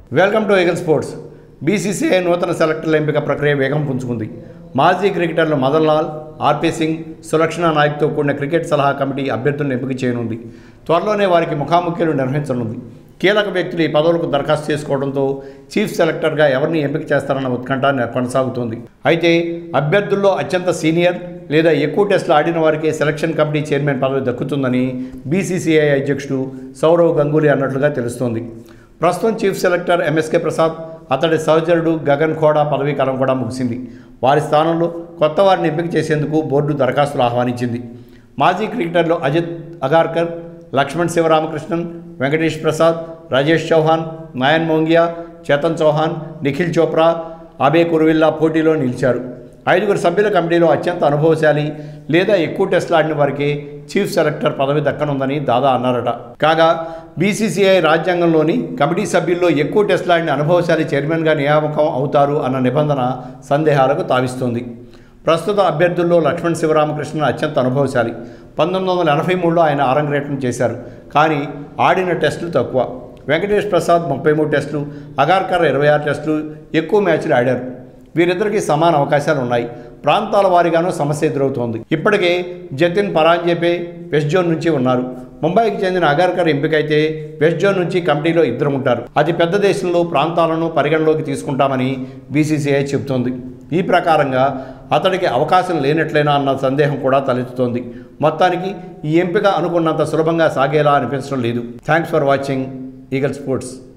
welcome to Eagle Sports BCCI నూతన సెలెక్టర్ల ఎంపిక ప్రక్రియ వేగం పుంజుకుంది మాజీ క్రికెటర్లు మదన్ లాల్ ఆర్పీ సింగ్ సులక్షణ నాయక్తో కూడిన క్రికెట్ సలహా కమిటీ అభ్యర్థులను ఎంపిక చేయనుంది త్వరలోనే వారికి ముఖాముఖిలు నిర్వహించనుంది కీలక వ్యక్తులు ఈ పదవులకు దరఖాస్తు చేసుకోవడంతో చీఫ్ సెలెక్టర్గా ఎవరిని ఎంపిక చేస్తారన్న ఉత్కంఠ నె- కొనసాగుతోంది అయితే అభ్యర్థుల్లో అత్యంత సీనియర్ లేదా ఎక్కువ టెస్టులు ఆడిన వారికే సెలక్షన్ కమిటీ చైర్మన్ పదవి దక్కుతుందని బీసీసీఐ అధ్యక్షుడు సౌరవ్ గంగూలీ అన్నట్లుగా తెలుస్తోంది ప్రస్తుతం చీఫ్ సెలెక్టర్ ఎంఎస్కే ప్రసాద్ అతడి సహచరుడు గగన్ ఖోడా పదవీ కాలం కూడా ముగిసింది వారి స్థానంలో కొత్త వారిని ఎంపిక చేసేందుకు బోర్డు దరఖాస్తులు ఆహ్వానించింది మాజీ క్రికెటర్లు అజిత్ అగార్కర్ లక్ష్మణ్ శివరామకృష్ణన్ వెంకటేష్ ప్రసాద్ రాజేష్ చౌహాన్ నాయన్ మోంగియా చేతన్ చౌహాన్ నిఖిల్ చోప్రా అబే కురువిల్లా పోటీలో నిలిచారు ఐదుగురు సభ్యుల కమిటీలో అత్యంత అనుభవశాలి లేదా ఎక్కువ టెస్టులు ఆడిన వారికి చీఫ్ సెలెక్టర్ పదవి దక్కనుందని దాదా అన్నారట కాగా బీసీసీఐ రాజ్యాంగంలోని కమిటీ సభ్యుల్లో ఎక్కువ టెస్టులు ఆడిన అనుభవశాలి చైర్మన్గా నియామకం అవుతారు అన్న నిబంధన సందేహాలకు తావిస్తోంది ప్రస్తుత అభ్యర్థుల్లో లక్ష్మణ్ శివరామకృష్ణన్ అత్యంత అనుభవశాలి పంతొమ్మిది వందల ఎనభై మూడులో ఆయన ఆరంగేటం చేశారు కానీ ఆడిన టెస్టులు తక్కువ వెంకటేష్ ప్రసాద్ ముప్పై మూడు టెస్టులు అగార్కర్ ఇరవై ఆరు టెస్టులు ఎక్కువ మ్యాచ్లు ఆడారు వీరిద్దరికీ సమాన అవకాశాలు ఉన్నాయి ప్రాంతాల వారీగానూ సమస్య ఎదురవుతోంది ఇప్పటికే జతిన్ పరాంజేపే వెస్ట్ జోన్ నుంచి ఉన్నారు ముంబైకి చెందిన అగార్కర్ ఎంపికైతే వెస్ట్ జోన్ నుంచి కమిటీలో ఇద్దరు ఉంటారు అతి పెద్ద దేశంలో ప్రాంతాలను పరిగణలోకి తీసుకుంటామని బీసీసీఐ చెబుతోంది ఈ ప్రకారంగా అతడికి అవకాశం లేనట్లేనా అన్న సందేహం కూడా తలెత్తుతోంది మొత్తానికి ఈ ఎంపిక అనుకున్నంత సులభంగా సాగేలా అనిపించడం లేదు thanks for watching Eagle sports